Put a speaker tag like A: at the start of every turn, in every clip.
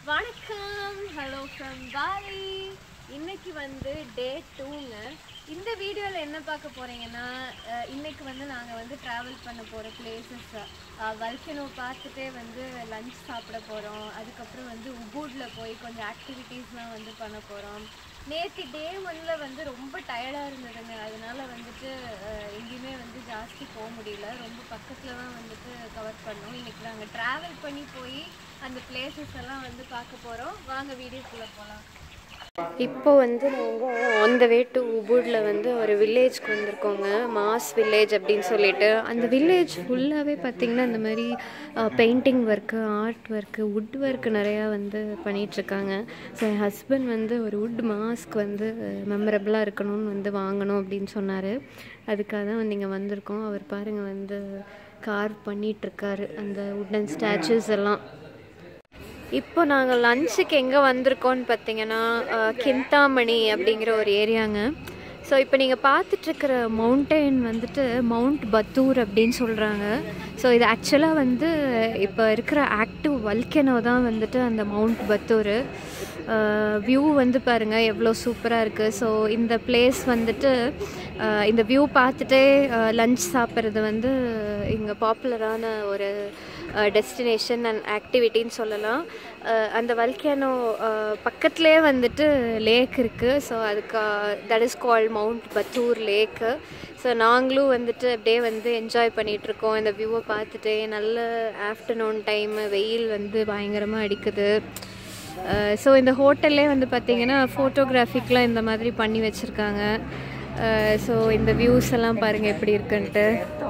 A: வணக்கம் hello from poly இன்னைக்கு வந்து டே டூங்க இந்த வீடியோவில் என்ன பார்க்க போறீங்கன்னா அஹ், இன்னைக்கு வந்து நாங்கள் வந்து ட்ராவல் பண்ண போகிற பிளேசஸ் வல்கனோ பார்த்துட்டே வந்து லஞ்ச் சாப்பிட போகிறோம் அதுக்கப்புறம் வந்து உபூடில் போய் கொஞ்சம் ஆக்டிவிட்டீஸ்லாம் வந்து பண்ண போகிறோம் நேற்று டே ஒன்னில் வந்து ரொம்ப டயர்டாக இருந்ததுங்க அதனால வந்துட்டு அஹ், எங்கேயுமே வந்து ஜாஸ்தி போக முடியல ரொம்ப பக்கத்தில் தான் வந்துட்டு கவர் பண்ணோம் இன்னைக்கு நாங்கள் ட்ராவல் பண்ணி போய் அந்த பிளேசஸ் எல்லாம் வந்து பார்க்க போகிறோம் வாங்க வீடியோக்குள்ளே போகலாம் இப்போ வந்து நாங்கள் ஆன் த வே டு உபூடில் வந்து ஒரு வில்லேஜ்க்கு வந்திருக்கோங்க மாஸ் வில்லேஜ் அப்படின்னு சொல்லிட்டு அந்த வில்லேஜ் ஃபுல்லாகவே பார்த்திங்கன்னா இந்த மாதிரி painting work art work wood work நிறையா வந்து பண்ணிகிட்ருக்காங்க ஸோ என் ஹஸ்பண்ட் வந்து ஒரு வுட் மாஸ்க் வந்து மெமரபிளாக இருக்கணும்னு வந்து வாங்கணும் அப்படின்னு சொன்னார் அதுக்காக தான் வந்து இங்கே வந்திருக்கோம் அவர் பாருங்கள் வந்து கார்வ் பண்ணிகிட்ருக்காரு அந்த வுட்டன் ஸ்டாச்சுஸ் எல்லாம் இப்போ நாங்கள் லஞ்சுக்கு எங்கே வந்திருக்கோம்னு பார்த்தீங்கன்னா அஹ், கிந்தாமணி அப்படிங்கிற ஒரு ஏரியாங்க ஸோ இப்போ நீங்கள் பார்த்துட்ருக்கிற மவுண்டெயின் வந்துட்டு மவுண்ட் பத்தூர் அப்படின்னு சொல்கிறாங்க ஸோ இது ஆக்சுவலாக வந்து இப்போ இருக்கிற ஆக்டிவ் வல்கனோ தான் வந்துட்டு அந்த மவுண்ட் பத்தூர் வியூ வந்து பாருங்கள் எவ்வளோ சூப்பராக இருக்குது ஸோ இந்த பிளேஸ் வந்துட்டு அஹ், இந்த வியூ பார்த்துட்டே லஞ்ச் சாப்பிட்றது வந்து இங்கே பாப்புலரான ஒரு டெஸ்டினேஷன் அண்ட் ஆக்டிவிட்டின்னு சொல்லலாம் அஹ் அந்த வல்கேனோ பக்கத்துலேயே வந்துட்டு லேக் இருக்குது ஸோ அதுக்கு that is call mount Pathur lake so நாங்களும் வந்துட்டு அப்படியே வந்து என்ஜாய் பண்ணிகிட்ருக்கோம் இந்த வியூவை பார்த்துட்டே நல்ல ஆஃப்டர்நூன் டைமு வெயில் வந்து பயங்கரமாக அடிக்குது ஸோ இந்த ஹோட்டல்லே வந்து பார்த்திங்கன்னா ஃபோட்டோகிராஃபிக்லாம் இந்த மாதிரி பண்ணி வச்சுருக்காங்க ஸோ இந்த வியூஸ் எல்லாம் பாருங்கள் எப்படி இருக்குன்ட்டு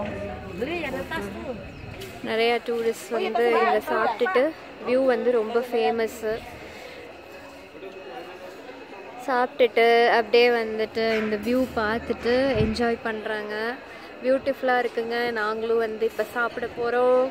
A: நிறைய டூரிஸ்ட் வந்து இங்கே சாப்பிட்டுட்டு வியூ வந்து ரொம்ப ஃபேமஸ்ஸு சாப்பிட்டுட்டு அப்படியே வந்துட்டு இந்த வியூ பார்த்துட்டு என்ஜாய் பண்ணுறாங்க பியூட்டிஃபுல்லாக இருக்குங்க நாங்களும் வந்து இப்போ சாப்பிட போகிறோம்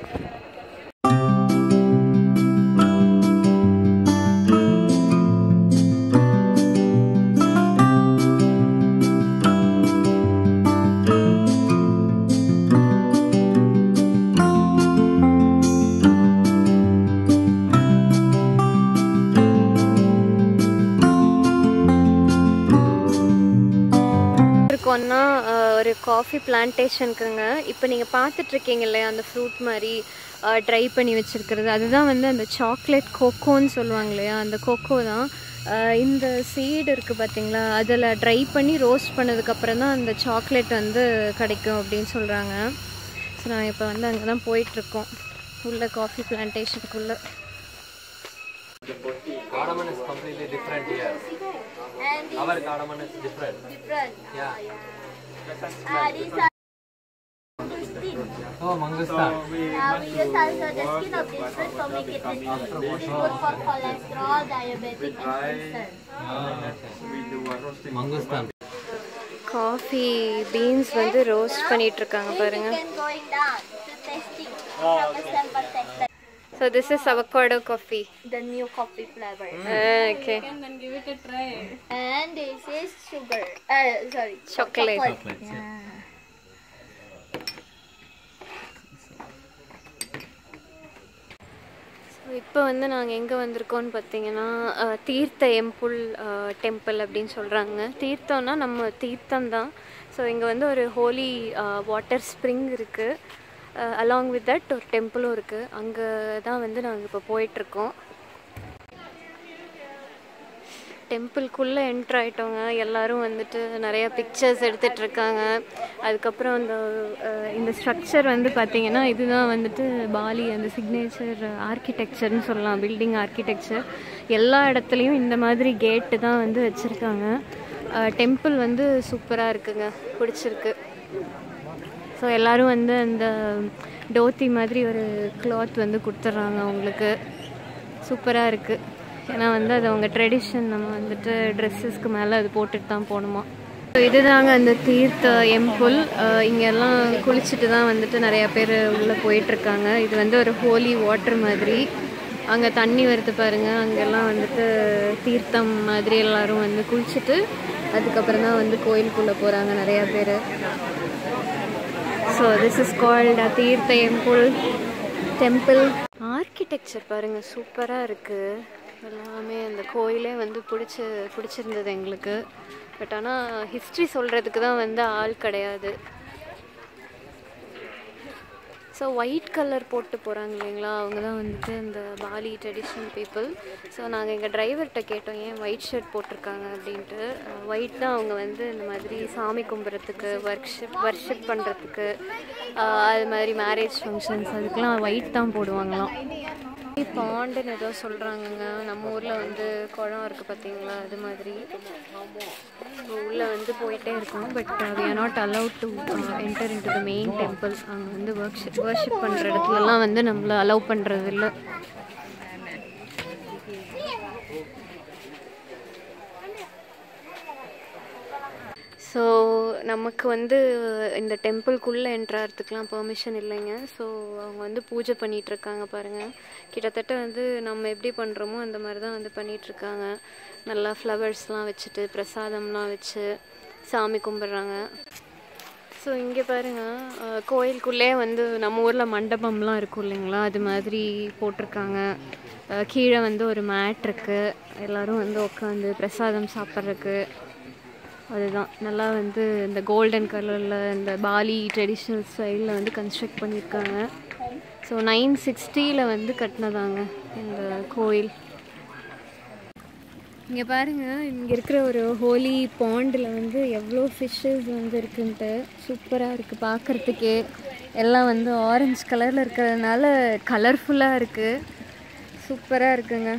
A: இருக்கோம்னா அஹ், ஒரு காஃபி பிளான்டேஷனுக்குங்க இப்போ நீங்கள் பார்த்துட்ருக்கீங்க இல்லையா அந்த ஃப்ரூட் மாதிரி ட்ரை பண்ணி வச்சுருக்கிறது அதுதான் வந்து அந்த சாக்லேட் கோகோன்னு சொல்லுவாங்க இல்லையா அந்த கோகோ தான் அஹ், இந்த சீடு இருக்குது பார்த்தீங்களா அதில் ட்ரை பண்ணி ரோஸ்ட் பண்ணதுக்கப்புறம் தான் அந்த சாக்லேட் வந்து கிடைக்கும் அப்படின்னு சொல்கிறாங்க ஸோ நான் இப்போ வந்து அங்கே தான் போயிட்டுருக்கோம் உள்ள காஃபி பிளான்டேஷனுக்குள்ளே
B: Cardamom is completely different here. Our cardamom is different. Yeah. Oh, mangustan.
C: Uh, we use also the skin of this fruit to make it good for cholesterol, diabetic, and cancer.
B: Mangustan.
A: Coffee beans வந்து roast பண்ணிட்டு இருக்காங்க பாருங்க
C: Chicken going down to testing. Have a sample tester.
A: So this is avocado coffee
C: The new coffee flavor.
A: Okay
C: And this is sugar. Uh, sorry.
A: Chocolate. So இப்போ வந்து நாங்கள் எங்கே வந்திருக்கோம்னு பார்த்தீங்கன்னா அஹ், தீர்த்த எம்புல் டெம்பிள் அப்படின்னு சொல்கிறாங்க தீர்த்தம்னா நம்ம தீர்த்தம் தான் ஸோ இங்கே வந்து ஒரு ஹோலி வாட்டர் ஸ்ப்ரிங் இருக்குது அலாங் வித் தட் ஒரு டெம்பிளும் இருக்குது அங்கே தான் வந்து நாங்கள் இப்போ போயிட்டுருக்கோம் டெம்பிள்குள்ளே என்ட்ரு ஆயிட்டோங்க எல்லாரும் வந்துட்டு நிறைய பிக்சர்ஸ் எடுத்துட்டு இருக்காங்க அதுக்கப்புறம் அந்த அஹ், இந்த ஸ்ட்ரக்சர் வந்து பார்த்தீங்கன்னா இதுதான் வந்துட்டு பாலி அந்த சிக்னேச்சர் ஆர்கிடெக்சர்னு சொல்லலாம் பில்டிங் ஆர்கிடெக்சர் எல்லா இடத்துலையும் இந்த மாதிரி கேட்டு தான் வந்து வச்சுருக்காங்க டெம்பிள் வந்து சூப்பராக இருக்குங்க பிடிச்சிருக்கு ஸோ எல்லோரும் வந்து அந்த டோத்தி மாதிரி ஒரு கிளாத் வந்து கொடுத்துட்றாங்க அவங்களுக்கு சூப்பராக இருக்குது ஏன்னா வந்து அது அவங்க ட்ரெடிஷன் நம்ம வந்துட்டு ட்ரெஸ்ஸஸ்க்கு மேலே அது போட்டுட்டு தான் போகணுமா ஸோ இதுதாங்க அந்த தீர்த்த எம்புல் இங்கெல்லாம் குளிச்சுட்டு தான் வந்துட்டு நிறையா பேர் உள்ளே போயிட்டுருக்காங்க இது வந்து ஒரு ஹோலி வாட்டர் மாதிரி அங்கே தண்ணி வருது பாருங்க அங்கெல்லாம் வந்துட்டு தீர்த்தம் மாதிரி எல்லாரும் வந்து குளிச்சுட்டு அதுக்கப்புறம் தான் வந்து கோயிலுக்குள்ளே போகிறாங்க நிறையா பேர் ஸோ திஸ் இஸ் கால்ட் தீர்த்த எம்புல் டெம்பிள் ஆர்கிடெக்சர் பாருங்கள் சூப்பராக இருக்குது எல்லாமே அந்த கோயிலே வந்து பிடிச்சி பிடிச்சிருந்தது எங்களுக்கு பட் ஆனால் ஹிஸ்ட்ரி சொல்கிறதுக்கு தான் வந்து ஆள் கிடையாது ஸோ ஒயிட் கலர் போட்டு போகிறாங்க இல்லைங்களா அவங்க தான் வந்துட்டு இந்த பாலி ட்ரெடிஷ்னல் பீப்புள் ஸோ நாங்கள் எங்கள் டிரைவர்கிட்ட கேட்டோம் ஏன் ஒயிட் ஷர்ட் போட்டிருக்காங்க அப்படின்ட்டு ஒயிட் தான் அவங்க வந்து இந்த மாதிரி சாமி கும்பிட்றதுக்கு ஒர்க்ஷிப் ஒர்ஷிப் பண்ணுறதுக்கு அது மாதிரி மேரேஜ் ஃபங்க்ஷன்ஸ் அதுக்கெலாம் ஒயிட் தான் போடுவாங்களாம் பாண்டுன்னு ஏதோ சொல்கிறாங்கங்க நம்ம ஊரில் வந்து குளம் இருக்குது பார்த்தீங்களா அது மாதிரி உள்ளே வந்து போயிட்டே இருக்கோம் but we are not allowed to enter in to the main temple அங்கே வந்து ஒர்க்ஷிப் ஒர்ஷிப் பண்ணுற இடத்துலலாம் வந்து நம்மளை அலோவ் பண்ணுறது இல்லை ஸோ நமக்கு வந்து இந்த டெம்பிள்குள்ளே என்ட்ராகிறதுக்கெலாம் பெர்மிஷன் இல்லைங்க ஸோ அவங்க வந்து பூஜை பண்ணிகிட்ருக்காங்க பாருங்கள் கிட்டத்தட்ட வந்து நம்ம எப்படி பண்ணுறோமோ அந்த மாதிரி தான் வந்து பண்ணிகிட்ருக்காங்க நல்லா ஃப்ளவர்ஸ்லாம் வச்சுட்டு பிரசாதம்லாம் வச்சு சாமி கும்பிட்றாங்க ஸோ இங்கே பாருங்கள் கோயிலுக்குள்ளே வந்து நம்ம ஊரில் மண்டபம்லாம் இருக்கும் இல்லைங்களா அது மாதிரி போட்டிருக்காங்க அஹ் கீழே வந்து ஒரு மேட் இருக்குது எல்லோரும் வந்து உட்காந்து பிரசாதம் சாப்பிட்றதுக்கு அதுதான் நல்லா வந்து இந்த கோல்டன் கலரில் இந்த பாலி ட்ரெடிஷ்னல் ஸ்டைலில் வந்து கன்ஸ்ட்ரக்ட் பண்ணியிருக்காங்க ஸோ நைன் சிக்ஸ்டியில் வந்து கட்டினதாங்க இந்த கோயில் இங்கே பாருங்கள் இங்கே இருக்கிற ஒரு ஹோலி பாண்டில் வந்து எவ்வளோ ஃபிஷ்ஷஸ் வந்து இருக்குன்ட்டு சூப்பராக இருக்குது பார்க்குறதுக்கே எல்லாம் வந்து ஆரஞ்சு கலரில் இருக்கிறதுனால கலர்ஃபுல்லாக இருக்குது சூப்பராக இருக்குங்க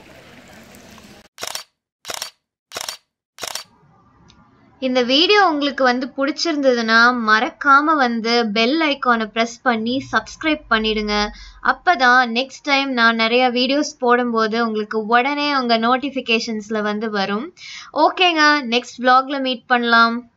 D: இந்த வீடியோ உங்களுக்கு வந்து பிடிச்சிருந்ததுன்னா மறக்காம வந்து பெல் ஐக்கானை ப்ரெஸ் பண்ணி சப்ஸ்கிரைப் பண்ணிடுங்க அப்பதான் நெக்ஸ்ட் டைம் நான் நிறைய வீடியோஸ் போடும்போது உங்களுக்கு உடனே உங்க நோட்டிஃபிகேஷன்ஸ்ல வந்து வரும் ஓகேங்க நெக்ஸ்ட் vlogல மீட் பண்ணலாம்